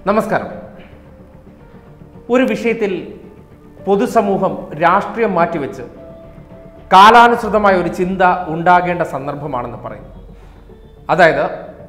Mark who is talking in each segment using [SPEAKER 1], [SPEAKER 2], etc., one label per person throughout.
[SPEAKER 1] നമസ്കാരം ഒരു വിഷയത്തിൽ പൊതുസമൂഹം രാഷ്ട്രീയം മാറ്റിവെച്ച് കാലാനുസൃതമായ ഒരു ചിന്ത ഉണ്ടാകേണ്ട സന്ദർഭമാണെന്ന് പറയുന്നു അതായത്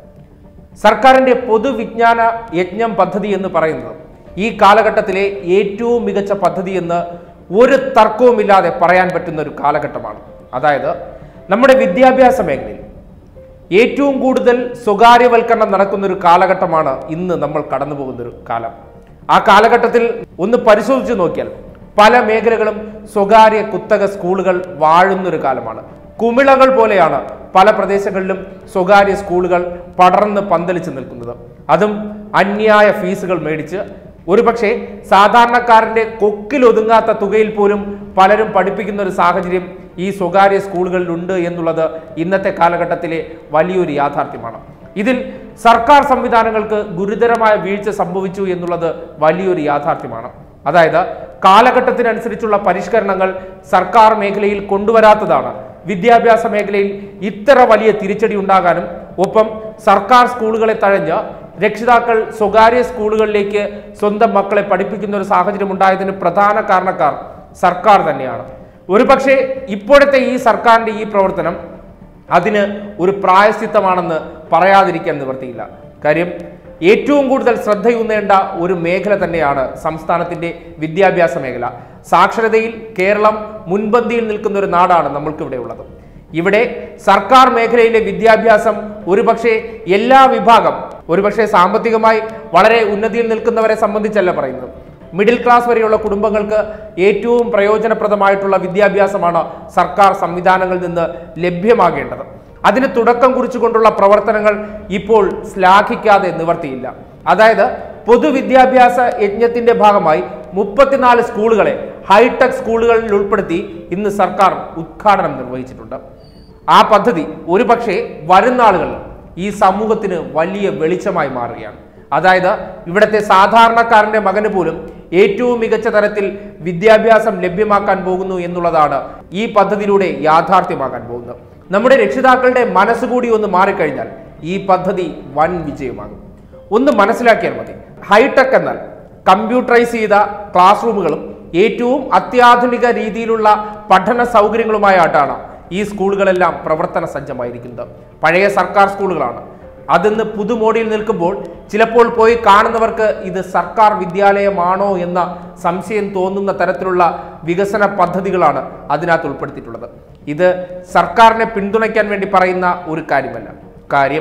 [SPEAKER 1] സർക്കാരിൻ്റെ പൊതുവിജ്ഞാന യജ്ഞം പദ്ധതി എന്ന് പറയുന്നത് ഈ കാലഘട്ടത്തിലെ ഏറ്റവും മികച്ച പദ്ധതി എന്ന് ഒരു തർക്കവുമില്ലാതെ പറയാൻ പറ്റുന്ന ഒരു കാലഘട്ടമാണ് അതായത് നമ്മുടെ വിദ്യാഭ്യാസ മേഖലയിൽ ഏറ്റവും കൂടുതൽ സ്വകാര്യവൽക്കരണം നടക്കുന്ന ഒരു കാലഘട്ടമാണ് ഇന്ന് നമ്മൾ കടന്നു പോകുന്ന ഒരു കാലം ആ കാലഘട്ടത്തിൽ ഒന്ന് പരിശോധിച്ച് നോക്കിയാൽ പല മേഖലകളും സ്വകാര്യ കുത്തക സ്കൂളുകൾ വാഴുന്നൊരു കാലമാണ് കുമിളകൾ പോലെയാണ് പല പ്രദേശങ്ങളിലും സ്വകാര്യ സ്കൂളുകൾ പടർന്ന് പന്തലിച്ച് നിൽക്കുന്നത് അതും അന്യായ ഫീസുകൾ മേടിച്ച് ഒരുപക്ഷെ സാധാരണക്കാരന്റെ കൊക്കിൽ ഒതുങ്ങാത്ത തുകയിൽ പോലും പലരും പഠിപ്പിക്കുന്ന ഒരു സാഹചര്യം ഈ സ്വകാര്യ സ്കൂളുകളിലുണ്ട് എന്നുള്ളത് ഇന്നത്തെ കാലഘട്ടത്തിലെ വലിയൊരു യാഥാർത്ഥ്യമാണ് ഇതിൽ സർക്കാർ സംവിധാനങ്ങൾക്ക് ഗുരുതരമായ വീഴ്ച സംഭവിച്ചു എന്നുള്ളത് വലിയൊരു യാഥാർത്ഥ്യമാണ് അതായത് കാലഘട്ടത്തിനനുസരിച്ചുള്ള പരിഷ്കരണങ്ങൾ സർക്കാർ മേഖലയിൽ കൊണ്ടുവരാത്തതാണ് വിദ്യാഭ്യാസ മേഖലയിൽ ഇത്ര വലിയ തിരിച്ചടി ഉണ്ടാകാനും ഒപ്പം സർക്കാർ സ്കൂളുകളെ തഴഞ്ഞ് രക്ഷിതാക്കൾ സ്വകാര്യ സ്കൂളുകളിലേക്ക് സ്വന്തം മക്കളെ പഠിപ്പിക്കുന്ന ഒരു സാഹചര്യം ഉണ്ടായതിന് പ്രധാന കാരണക്കാർ സർക്കാർ തന്നെയാണ് ഒരുപക്ഷെ ഇപ്പോഴത്തെ ഈ സർക്കാരിന്റെ ഈ പ്രവർത്തനം അതിന് ഒരു പ്രായശ്ചിത്തമാണെന്ന് പറയാതിരിക്കാൻ നിവർത്തിയില്ല കാര്യം ഏറ്റവും കൂടുതൽ ശ്രദ്ധയൂന്നേണ്ട ഒരു മേഖല തന്നെയാണ് സംസ്ഥാനത്തിന്റെ വിദ്യാഭ്യാസ മേഖല സാക്ഷരതയിൽ കേരളം മുൻപന്തിയിൽ നിൽക്കുന്ന ഒരു നാടാണ് നമ്മൾക്കിവിടെ ഉള്ളത് ഇവിടെ സർക്കാർ മേഖലയിലെ വിദ്യാഭ്യാസം ഒരുപക്ഷെ എല്ലാ വിഭാഗം ഒരുപക്ഷെ സാമ്പത്തികമായി വളരെ ഉന്നതിയിൽ നിൽക്കുന്നവരെ സംബന്ധിച്ചല്ല പറയുന്നത് മിഡിൽ ക്ലാസ് വരെയുള്ള കുടുംബങ്ങൾക്ക് ഏറ്റവും പ്രയോജനപ്രദമായിട്ടുള്ള വിദ്യാഭ്യാസമാണ് സർക്കാർ സംവിധാനങ്ങളിൽ നിന്ന് ലഭ്യമാകേണ്ടത് അതിന് തുടക്കം കുറിച്ചുകൊണ്ടുള്ള പ്രവർത്തനങ്ങൾ ഇപ്പോൾ ശ്ലാഘിക്കാതെ നിവർത്തിയില്ല അതായത് പൊതുവിദ്യാഭ്യാസ യജ്ഞത്തിന്റെ ഭാഗമായി മുപ്പത്തിനാല് സ്കൂളുകളെ ഹൈടെക് സ്കൂളുകളിൽ ഉൾപ്പെടുത്തി ഇന്ന് സർക്കാർ ഉദ്ഘാടനം നിർവഹിച്ചിട്ടുണ്ട് ആ പദ്ധതി ഒരുപക്ഷെ വരുന്ന ആളുകളിൽ ഈ സമൂഹത്തിന് വലിയ വെളിച്ചമായി മാറുകയാണ് അതായത് ഇവിടുത്തെ സാധാരണക്കാരന്റെ മകന് പോലും ഏറ്റവും മികച്ച തരത്തിൽ വിദ്യാഭ്യാസം ലഭ്യമാക്കാൻ പോകുന്നു എന്നുള്ളതാണ് ഈ പദ്ധതിയിലൂടെ യാഥാർത്ഥ്യമാക്കാൻ പോകുന്നത് നമ്മുടെ രക്ഷിതാക്കളുടെ മനസ്സുകൂടി ഒന്ന് മാറിക്കഴിഞ്ഞാൽ ഈ പദ്ധതി വൻ വിജയമാകും ഒന്ന് മനസ്സിലാക്കിയാൽ മതി ഹൈടെക് എന്നാൽ കമ്പ്യൂട്ടറൈസ് ചെയ്ത ക്ലാസ് റൂമുകളും ഏറ്റവും അത്യാധുനിക രീതിയിലുള്ള പഠന സൗകര്യങ്ങളുമായിട്ടാണ് ഈ സ്കൂളുകളെല്ലാം പ്രവർത്തന സജ്ജമായിരിക്കുന്നത് പഴയ സർക്കാർ സ്കൂളുകളാണ് അതിന്ന് പുതുമോടിയിൽ നിൽക്കുമ്പോൾ ചിലപ്പോൾ പോയി കാണുന്നവർക്ക് ഇത് സർക്കാർ വിദ്യാലയമാണോ എന്ന സംശയം തോന്നുന്ന തരത്തിലുള്ള വികസന പദ്ധതികളാണ് അതിനകത്ത് ഉൾപ്പെടുത്തിയിട്ടുള്ളത് ഇത് സർക്കാരിനെ പിന്തുണയ്ക്കാൻ വേണ്ടി പറയുന്ന ഒരു കാര്യമല്ല കാര്യം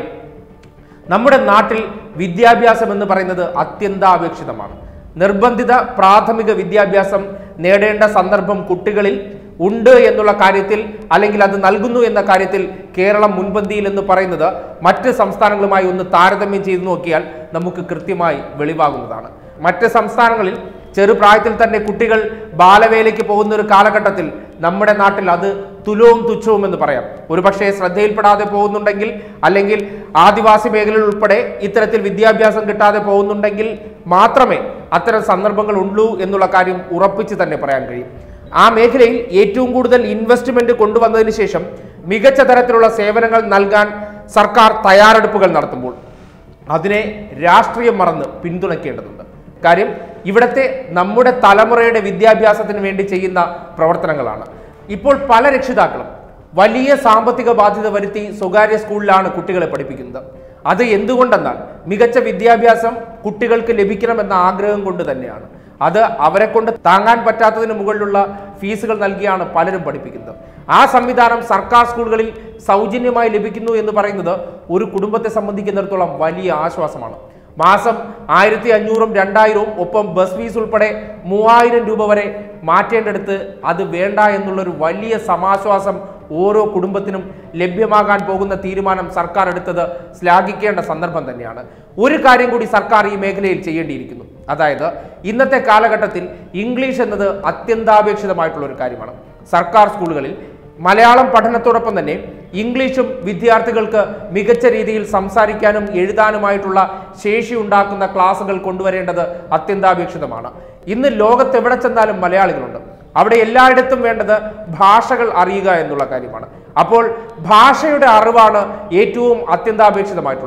[SPEAKER 1] നമ്മുടെ നാട്ടിൽ വിദ്യാഭ്യാസം എന്ന് പറയുന്നത് അത്യന്താപേക്ഷിതമാണ് നിർബന്ധിത പ്രാഥമിക വിദ്യാഭ്യാസം നേടേണ്ട സന്ദർഭം കുട്ടികളിൽ ഉണ്ട് എന്നുള്ള കാര്യത്തിൽ അല്ലെങ്കിൽ അത് നൽകുന്നു എന്ന കാര്യത്തിൽ കേരളം മുൻപന്തിയിൽ എന്ന് പറയുന്നത് മറ്റ് സംസ്ഥാനങ്ങളുമായി ഒന്ന് താരതമ്യം ചെയ്തു നോക്കിയാൽ നമുക്ക് കൃത്യമായി വെളിവാകുന്നതാണ് മറ്റ് സംസ്ഥാനങ്ങളിൽ ചെറുപ്രായത്തിൽ തന്നെ കുട്ടികൾ ബാലവേലയ്ക്ക് പോകുന്ന ഒരു കാലഘട്ടത്തിൽ നമ്മുടെ നാട്ടിൽ അത് തുലവും തുച്ഛവും എന്ന് പറയാം ഒരുപക്ഷെ ശ്രദ്ധയിൽപ്പെടാതെ പോകുന്നുണ്ടെങ്കിൽ അല്ലെങ്കിൽ ആദിവാസി മേഖലയിൽ ഉൾപ്പെടെ ഇത്തരത്തിൽ വിദ്യാഭ്യാസം കിട്ടാതെ പോകുന്നുണ്ടെങ്കിൽ മാത്രമേ അത്തരം സന്ദർഭങ്ങൾ ഉള്ളൂ എന്നുള്ള കാര്യം ഉറപ്പിച്ച് തന്നെ പറയാൻ കഴിയും ആ മേഖലയിൽ ഏറ്റവും കൂടുതൽ ഇൻവെസ്റ്റ്മെന്റ് കൊണ്ടുവന്നതിന് ശേഷം മികച്ച തരത്തിലുള്ള സേവനങ്ങൾ നൽകാൻ സർക്കാർ തയ്യാറെടുപ്പുകൾ നടത്തുമ്പോൾ അതിനെ രാഷ്ട്രീയം മറന്ന് പിന്തുണയ്ക്കേണ്ടതുണ്ട് കാര്യം ഇവിടുത്തെ നമ്മുടെ തലമുറയുടെ വിദ്യാഭ്യാസത്തിന് വേണ്ടി ചെയ്യുന്ന പ്രവർത്തനങ്ങളാണ് ഇപ്പോൾ പല രക്ഷിതാക്കളും വലിയ സാമ്പത്തിക ബാധ്യത വരുത്തി സ്വകാര്യ സ്കൂളിലാണ് കുട്ടികളെ പഠിപ്പിക്കുന്നത് അത് എന്തുകൊണ്ടെന്നാൽ മികച്ച വിദ്യാഭ്യാസം കുട്ടികൾക്ക് ലഭിക്കണമെന്ന ആഗ്രഹം കൊണ്ട് തന്നെയാണ് അത് അവരെ കൊണ്ട് താങ്ങാൻ പറ്റാത്തതിന് മുകളിലുള്ള ഫീസുകൾ നൽകിയാണ് പലരും പഠിപ്പിക്കുന്നത് ആ സംവിധാനം സർക്കാർ സ്കൂളുകളിൽ സൗജന്യമായി ലഭിക്കുന്നു എന്ന് പറയുന്നത് ഒരു കുടുംബത്തെ സംബന്ധിക്കുന്നിടത്തോളം വലിയ ആശ്വാസമാണ് മാസം ആയിരത്തി അഞ്ഞൂറും രണ്ടായിരവും ഒപ്പം ബസ് ഫീസ് ഉൾപ്പെടെ മൂവായിരം രൂപ വരെ മാറ്റേണ്ടടുത്ത് അത് വേണ്ട എന്നുള്ളൊരു വലിയ സമാശ്വാസം ഓരോ കുടുംബത്തിനും ലഭ്യമാകാൻ പോകുന്ന തീരുമാനം സർക്കാർ എടുത്തത് ശ്ലാഘിക്കേണ്ട സന്ദർഭം തന്നെയാണ് ഒരു കാര്യം കൂടി സർക്കാർ ഈ മേഖലയിൽ ചെയ്യേണ്ടിയിരിക്കുന്നു അതായത് ഇന്നത്തെ കാലഘട്ടത്തിൽ ഇംഗ്ലീഷ് എന്നത് അത്യന്താപേക്ഷിതമായിട്ടുള്ള ഒരു കാര്യമാണ് സർക്കാർ സ്കൂളുകളിൽ മലയാളം പഠനത്തോടൊപ്പം തന്നെ ഇംഗ്ലീഷും വിദ്യാർത്ഥികൾക്ക് മികച്ച രീതിയിൽ സംസാരിക്കാനും എഴുതാനുമായിട്ടുള്ള ശേഷി ഉണ്ടാക്കുന്ന ക്ലാസുകൾ കൊണ്ടുവരേണ്ടത് അത്യന്താപേക്ഷിതമാണ് ഇന്ന് ലോകത്ത് എവിടെ ചെന്നാലും മലയാളികളുണ്ട് അവിടെ എല്ലായിടത്തും വേണ്ടത് ഭാഷകൾ അറിയുക എന്നുള്ള കാര്യമാണ് അപ്പോൾ ഭാഷയുടെ അറിവാണ് ഏറ്റവും അത്യന്താപേക്ഷിതമായിട്ടുള്ളത്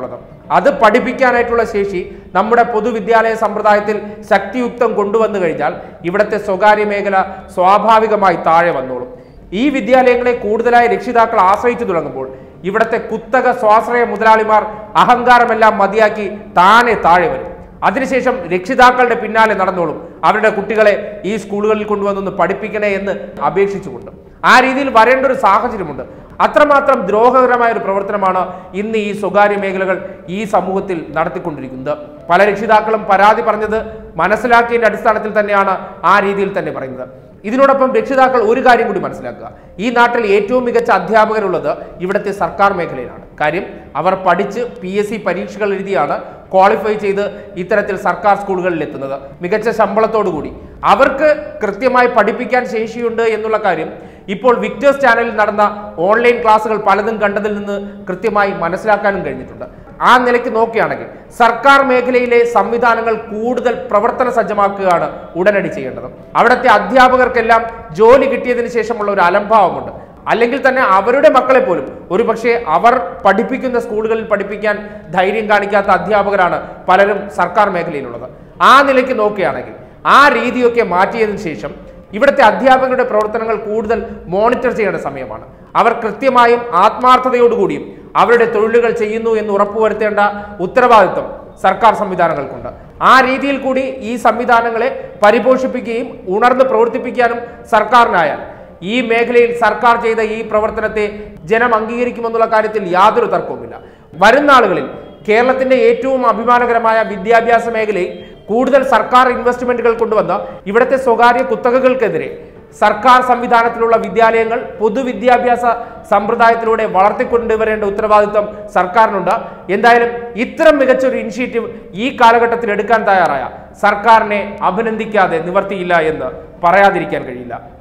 [SPEAKER 1] അത് പഠിപ്പിക്കാനായിട്ടുള്ള ശേഷി നമ്മുടെ പൊതുവിദ്യാലയ സമ്പ്രദായത്തിൽ ശക്തിയുക്തം കൊണ്ടുവന്നു കഴിഞ്ഞാൽ ഇവിടുത്തെ സ്വകാര്യ മേഖല സ്വാഭാവികമായി താഴെ വന്നോളും ഈ വിദ്യാലയങ്ങളെ കൂടുതലായി രക്ഷിതാക്കൾ ആശ്രയിച്ചു തുടങ്ങുമ്പോൾ ഇവിടുത്തെ കുത്തക സ്വാശ്രയ മുതലാളിമാർ അഹങ്കാരമെല്ലാം മതിയാക്കി താനെ താഴെ വരും അതിനുശേഷം രക്ഷിതാക്കളുടെ പിന്നാലെ നടന്നോളും അവരുടെ കുട്ടികളെ ഈ സ്കൂളുകളിൽ കൊണ്ടുവന്നൊന്ന് പഠിപ്പിക്കണേ എന്ന് അപേക്ഷിച്ചുകൊണ്ട് ആ രീതിയിൽ വരേണ്ട ഒരു സാഹചര്യമുണ്ട് അത്രമാത്രം ദ്രോഹകരമായ ഒരു പ്രവർത്തനമാണ് ഇന്ന് ഈ സ്വകാര്യ മേഖലകൾ ഈ സമൂഹത്തിൽ നടത്തിക്കൊണ്ടിരിക്കുന്നത് പല രക്ഷിതാക്കളും പരാതി പറഞ്ഞത് മനസ്സിലാക്കിയതിന്റെ അടിസ്ഥാനത്തിൽ തന്നെയാണ് ആ രീതിയിൽ തന്നെ പറയുന്നത് ഇതിനോടൊപ്പം രക്ഷിതാക്കൾ ഒരു കാര്യം കൂടി മനസ്സിലാക്കുക ഈ നാട്ടിൽ ഏറ്റവും മികച്ച അധ്യാപകരുള്ളത് ഇവിടുത്തെ സർക്കാർ മേഖലയിലാണ് കാര്യം അവർ പഠിച്ച് പി എസ് സി പരീക്ഷകൾ എഴുതിയാണ് ക്വാളിഫൈ ചെയ്ത് ഇത്തരത്തിൽ സർക്കാർ സ്കൂളുകളിൽ എത്തുന്നത് മികച്ച ശമ്പളത്തോടു കൂടി അവർക്ക് കൃത്യമായി പഠിപ്പിക്കാൻ ശേഷിയുണ്ട് എന്നുള്ള കാര്യം ഇപ്പോൾ വിക്ടേഴ്സ് ചാനലിൽ നടന്ന ഓൺലൈൻ ക്ലാസ്സുകൾ പലതും കണ്ടതിൽ നിന്ന് കൃത്യമായി മനസ്സിലാക്കാനും കഴിഞ്ഞിട്ടുണ്ട് ആ നിലയ്ക്ക് നോക്കുകയാണെങ്കിൽ സർക്കാർ മേഖലയിലെ സംവിധാനങ്ങൾ കൂടുതൽ പ്രവർത്തന സജ്ജമാക്കുകയാണ് ഉടനടി ചെയ്യേണ്ടത് അവിടുത്തെ അധ്യാപകർക്കെല്ലാം ജോലി കിട്ടിയതിന് ശേഷമുള്ള ഒരു അലംഭാവമുണ്ട് അല്ലെങ്കിൽ തന്നെ അവരുടെ മക്കളെ പോലും ഒരുപക്ഷെ അവർ പഠിപ്പിക്കുന്ന സ്കൂളുകളിൽ പഠിപ്പിക്കാൻ ധൈര്യം കാണിക്കാത്ത അധ്യാപകരാണ് പലരും സർക്കാർ മേഖലയിലുള്ളത് ആ നിലയ്ക്ക് നോക്കുകയാണെങ്കിൽ ആ രീതിയൊക്കെ മാറ്റിയതിനു ശേഷം ഇവിടുത്തെ അധ്യാപകരുടെ പ്രവർത്തനങ്ങൾ കൂടുതൽ മോണിറ്റർ ചെയ്യേണ്ട സമയമാണ് അവർ കൃത്യമായും ആത്മാർത്ഥതയോടുകൂടിയും അവരുടെ തൊഴിലുകൾ ചെയ്യുന്നു എന്ന് ഉറപ്പുവരുത്തേണ്ട ഉത്തരവാദിത്വം സർക്കാർ സംവിധാനങ്ങൾക്കുണ്ട് ആ രീതിയിൽ കൂടി ഈ സംവിധാനങ്ങളെ പരിപോഷിപ്പിക്കുകയും ഉണർന്ന് പ്രവർത്തിപ്പിക്കാനും സർക്കാരിനായാൽ ഈ മേഖലയിൽ സർക്കാർ ചെയ്ത ഈ പ്രവർത്തനത്തെ ജനം അംഗീകരിക്കുമെന്നുള്ള കാര്യത്തിൽ യാതൊരു തർക്കവുമില്ല വരും നാളുകളിൽ കേരളത്തിന്റെ ഏറ്റവും അഭിമാനകരമായ വിദ്യാഭ്യാസ മേഖലയിൽ കൂടുതൽ സർക്കാർ ഇൻവെസ്റ്റ്മെന്റുകൾ കൊണ്ടുവന്ന ഇവിടുത്തെ സ്വകാര്യ കുത്തകകൾക്കെതിരെ സർക്കാർ സംവിധാനത്തിലുള്ള വിദ്യാലയങ്ങൾ പൊതുവിദ്യാഭ്യാസ സമ്പ്രദായത്തിലൂടെ വളർത്തിക്കൊണ്ടുവരേണ്ട ഉത്തരവാദിത്വം സർക്കാരിനുണ്ട് എന്തായാലും ഇത്തരം മികച്ചൊരു ഇനിഷ്യേറ്റീവ് ഈ കാലഘട്ടത്തിൽ എടുക്കാൻ തയ്യാറായ സർക്കാരിനെ അഭിനന്ദിക്കാതെ നിവർത്തിയില്ല എന്ന് പറയാതിരിക്കാൻ കഴിയില്ല